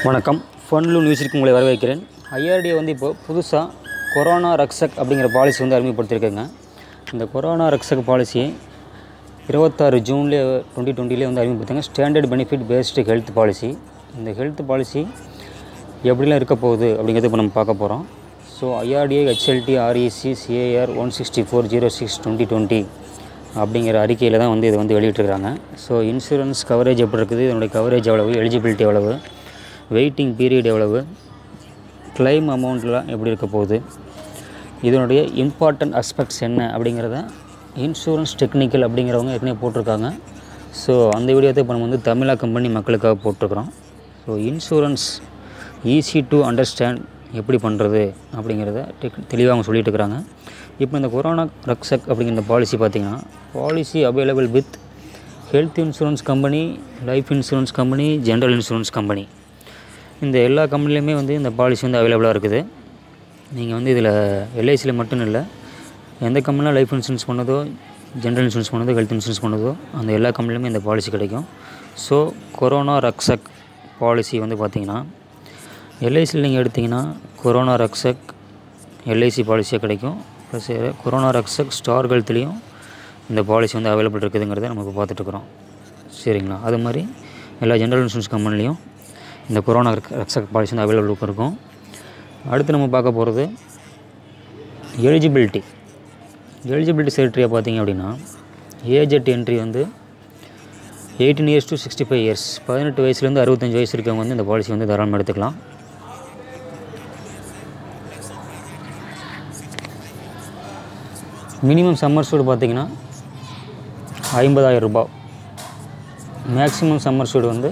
வணக்கம் ஃபன்லு நியூஸிற்கு உங்களை வரவேற்கிறேன் ஐஆர்டிஏ வந்து இப்போ புதுசாக கொரோனா ரக்ஷக் அப்படிங்கிற பாலிசி வந்து அறிமுகப்படுத்தியிருக்காங்க இந்த கொரோனா ரக்ஷக் பாலிசியை இருபத்தாறு ஜூன்லேயே டுவெண்ட்டி டுவெண்ட்டிலே வந்து அறிமுகப்படுத்தாங்க standard benefit based health policy இந்த ஹெல்த் பாலிசி எப்படிலாம் இருக்க போகுது அப்படிங்கிறது இப்போ நம்ம பார்க்க போகிறோம் so IRDA HLT REC CAR one sixty four zero six twenty twenty அப்படிங்கிற அறிக்கையில் தான் வந்து இது வந்து வெளியிட்டிருக்காங்க ஸோ இன்சூரன்ஸ் கவரேஜ் எப்படி இருக்குது இதனுடைய கவரேஜ் எவ்வளவு எலிஜிபிலிட்டி எவ்வளவு வெயிட்டிங் பீரியட் எவ்வளவு கிளைம் அமௌண்ட்லாம் எப்படி இருக்க போகுது இதனுடைய இம்பார்ட்டன்ட் அஸ்பெக்ட்ஸ் என்ன அப்படிங்கிறத இன்சூரன்ஸ் டெக்னிக்கல் அப்படிங்கிறவங்க ஏற்கனவே போட்டிருக்காங்க ஸோ அந்த வீடியோத்தை இப்போ நம்ம வந்து தமிழாக்கம் பண்ணி மக்களுக்காக போட்டிருக்கிறோம் so insurance easy to understand எப்படி பண்ணுறது அப்படிங்கிறத டெக் தெளிவாக அவங்க சொல்லிட்டு இருக்கிறாங்க இப்போ இந்த கொரோனா ரக்ஷக் அப்படிங்கிற இந்த பாலிசி பார்த்திங்கன்னா policy available with health insurance company life insurance company general insurance company இந்த எல்லா கம்பெனிலையுமே வந்து இந்த பாலிசி வந்து அவைலபிளாக இருக்குது நீங்கள் வந்து இதில் எல்ஐசியில் மட்டும் இல்லை எந்த கம்பெனியில் லைஃப் இன்சூரன்ஸ் பண்ணதோ ஜென்ரல் இன்சூரன்ஸ் பண்ணதோ ஹெல்த் இன்சூரன்ஸ் பண்ணதோ அந்த எல்லா கம்பெனிலையுமே இந்த பாலிசி கிடைக்கும் ஸோ கொரோனா ரக்ஷக் பாலிசி வந்து பார்த்திங்கன்னா எல்ஐசியில் நீங்கள் எடுத்திங்கன்னா கொரோனா ரக்ஷக் எல்ஐசி பாலிசியாக கிடைக்கும் ப்ளஸ் கொரோனா ரக்ஷக் ஸ்டார் ஹெல்த்லேயும் இந்த பாலிசி வந்து அவைலபிள் இருக்குதுங்கிறத நமக்கு பார்த்துட்ருக்குறோம் சரிங்களா அது மாதிரி எல்லா ஜென்ரல் இன்சூரன்ஸ் கம்பெனிலையும் இந்த கொரோனா ரக்- ரக்ஷக் பாலிசி வந்து அவைலபிள் இருக்கும் அடுத்து நம்ம பார்க்க போகிறது எலிஜிபிலிட்டி எலிஜிபிலிட்டி செக்ரட்டரியாக பார்த்தீங்க அப்படின்னா ஏஜ் அட் என்ட்ரி வந்து eighteen years to sixty five years பதினெட்டு வயசுலேருந்து அறுபத்தஞ்சு வயசு இருக்கவங்க வந்து இந்த பாலிசி வந்து தாராளமாக எடுத்துக்கலாம் மினிமம் சம்மர் சூடு பார்த்தீங்கன்னா ஐம்பதாயிரம் ரூபாய் மேக்ஸிமம் சம்மர் சூடு வந்து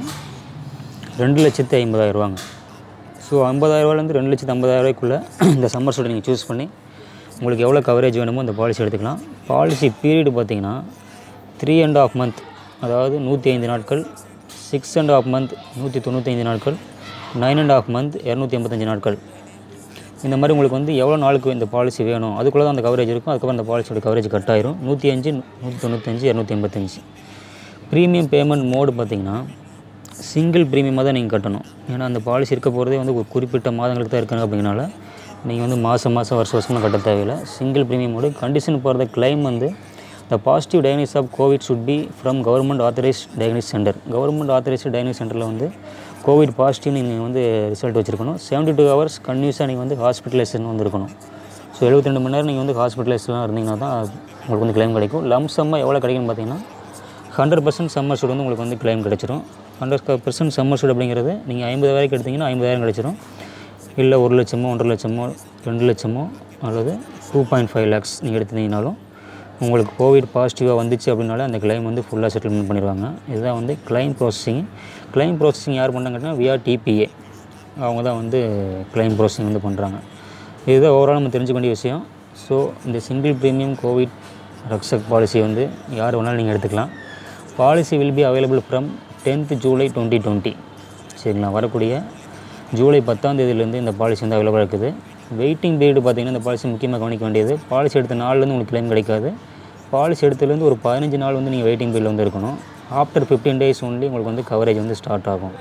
ரெண்டு லட்சத்து ஐம்பதாயிரம் ரூபாங்க ஸோ ஐம்பதாயிரரூவாலேருந்து ரெண்டு லட்சத்து ஐம்பதாயிரரூவாய்க்குள்ளே இந்த சம்மர் சூடை நீங்கள் சூஸ் பண்ணி உங்களுக்கு எவ்வளோ கவரேஜ் வேணுமோ இந்த பாலிசி எடுத்துக்கலாம் பாலிசி பீரியடு பார்த்தீங்கன்னா த்ரீ அண்ட் ஆஃப் மந்த் அதாவது நூற்றி ஐந்து நாட்கள் சிக்ஸ் அண்ட் ஆஃப் மந்த் நூற்றி தொண்ணூத்தைந்து நாட்கள் நைன் அண்ட் ஆஃப் மந்த் இரநூத்தி எண்பத்தஞ்சு நாட்கள் இந்த மாதிரி உங்களுக்கு வந்து எவ்வளோ நாளுக்கு இந்த பாலிசி வேணும் அதுக்குள்ளே தான் அந்த கவரேஜ் இருக்கும் அதுக்கப்புறம் அந்த பாலிசியோட கவரேஜ் கட் ஆயிரும் நூற்றி அஞ்சு நூற்றி தொண்ணூத்தஞ்சு இரநூத்தி எண்பத்தஞ்சு ப்ரீமியம் பேமெண்ட் மோடு பார்த்தீங்கன்னா சிங்கிள் ப்ரீமியமாக தான் நீங்கள் கட்டணும் ஏன்னா அந்த பாலிசி இருக்க போகிறதே வந்து ஒரு குறிப்பிட்ட மாதங்களுக்கு தான் இருக்காங்க அப்படிங்கனால நீங்கள் வந்து மாதம் மாதம் வருஷம் வருஷம்லாம் கட்ட தேவையில்லை சிங்கிள் ப்ரீமியம் மோடு கண்டிஷன் போகிறத கிளைம் வந்து the positive diagnosis of covid should be from government authorised diagnosis centre government authorised diagnosis சென்டரில் வந்து கோவிட் பாசிட்டிவ் நீங்கள் வந்து ரிசல்ட் வச்சுருக்கணும் செவன்ட்டி டூ ஹவர்ஸ் கன்யூஸாக நீங்கள் வந்து ஹாஸ்பிட்டலைசேஷன் வந்து இருக்கணும் ஸோ எழுபத்தி ரெண்டு மணி நேரம் நீங்கள் வந்து ஹாஸ்பிட்டலைஸ்லாம் இருந்தீங்கன்னா தான் உங்களுக்கு வந்து கிளைம் கிடைக்கும் லம்சம்மாக எவ்வளோ கிடைக்கும்னு பார்த்தீங்கன்னா ஹண்ட்ரட் பர்சன்ட் சம்மர் சூட் வந்து உங்களுக்கு வந்து கிளைம் கிடச்சிரும் ஹண்ட்ரட் பர்சன்ட் சம்மர் சூட் அப்படிங்கிறது நீங்கள் ஐம்பது வரைக்கும் எடுத்தீங்கன்னா ஐம்பதாயிரம் கிடச்சிரும் இல்லை ஒரு லட்சமோ ஒன்றரை லட்சமோ ரெண்டு லட்சமோ அல்லது டூ பாயிண்ட் ஃபைவ் லேக்ஸ் நீங்கள் எடுத்தீங்கனாலும் உங்களுக்கு கோவிட் பாசிட்டிவாக வந்துச்சு அப்படின்னாலே அந்த கிளைம் வந்து ஃபுல்லாக செட்டில்மெண்ட் பண்ணிடுவாங்க இதுதான் வந்து கிளைம் ப்ராசஸிங் கிளைம் ப்ராசஸிங் யார் பண்ணுறாங்கன்னா விஆர் டிபிஏ அவங்க தான் வந்து கிளைம் ப்ராசஸிங் வந்து பண்ணுறாங்க இதுதான் ஓவரால் நம்ம தெரிஞ்சுக்க வேண்டிய விஷயம் ஸோ இந்த single premium covid Rakshak policy வந்து யார் வேணாலும் நீங்கள் எடுத்துக்கலாம் policy will be available from tenth July twenty twenty சரிங்களா வரக்கூடிய ஜூலை பத்தாம் தேதியிலேருந்து இந்த பாலிசி வந்து அவைலபிளாக இருக்குது வெயிட்டிங் பீரியட் பார்த்தீங்கன்னா இந்த பாலிசி முக்கியமாக கவனிக்க வேண்டியது பாலிசி எடுத்த நாள்லேருந்து உங்களுக்கு கிளைம் கிடைக்காது பாலிசி எடுத்ததுலேருந்து ஒரு பதினஞ்சு நாள் வந்து நீங்கள் வெயிட்டிங் பீரியட் வந்து இருக்கணும் ஆஃப்டர் ஃபிஃப்டீன் டேஸ் ஒன்லி உங்களுக்கு வந்து கவரேஜ் வந்து ஸ்டார்ட் ஆகும்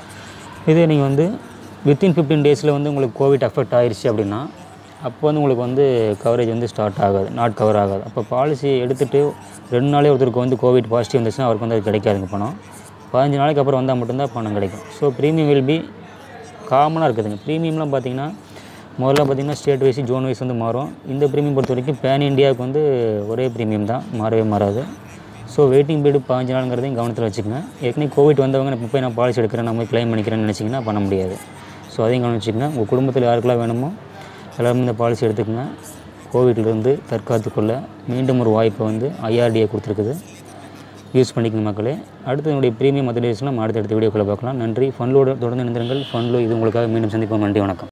இதே நீங்கள் வந்து வித்தின் ஃபிஃப்டீன் டேஸில் வந்து உங்களுக்கு கோவிட் அஃபெக்ட் ஆயிருச்சு அப்படின்னா அப்போ வந்து உங்களுக்கு வந்து கவரேஜ் வந்து ஸ்டார்ட் ஆகாது நாட் கவர் ஆகாது அப்போ பாலிசி எடுத்துகிட்டு ரெண்டு நாளே ஒருத்தருக்கு வந்து கோவிட் பாசிட்டிவ் வந்துச்சுன்னா அவருக்கு வந்து அது கிடைக்காதுங்க பணம் பதினஞ்சு நாளைக்கு அப்புறம் வந்தால் மட்டும்தான் பணம் கிடைக்கும் ஸோ ப்ரீமியம் வில் பி காமனாக இருக்குதுங்க ப்ரீமியம்லாம் பார்த்தீங்கன்னா முதல்ல பார்த்தீங்கன்னா ஸ்டேட் வைஸ் ஜோன் வைஸ் வந்து மாறும் இந்த ப்ரீமியம் பொறுத்த வரைக்கும் பேன் இந்தியாவுக்கு வந்து ஒரே ப்ரீமியம் தான் மாறவே மாறாது ஸோ வெயிட்டிங் பீரியட் பதினஞ்சு நாளுங்கிறதையும் கவனத்தில் வச்சுக்கோங்க ஏற்கனவே கோவிட் வந்தவங்க நான் இப்போ போய் நான் பாலிசி எடுக்கிறேன் நம்ம கிளைம் பண்ணிக்கிறேன்னு நினச்சிங்கன்னா பண்ண முடியாது ஸோ அதையும் கவனிச்சுக்கோங்க உங்கள் குடும்பத்தில் யாருக்கெல்லாம் வேணுமோ எல்லாருமே இந்த பாலிசி எடுத்துக்கோங்க கோவிட்லேருந்து தற்காத்துக்கொள்ள மீண்டும் ஒரு வாய்ப்பை வந்து ஐஆர்டிஏ கொடுத்துருக்குது யூஸ் பண்ணிக்கங்க மக்களே அடுத்து என்னுடைய ப்ரீமியம் மற்ற டேஸ்லாம் அடுத்த அடுத்த வீடியோக்குள்ளே பார்க்கலாம் நன்றி ஃபன்லோட தொடர்ந்து இணைந்திருங்கள் ஃபன்லோ இது உங்களுக்காக மீண்டும் சந்திப்போம் நன்றி வணக்கம்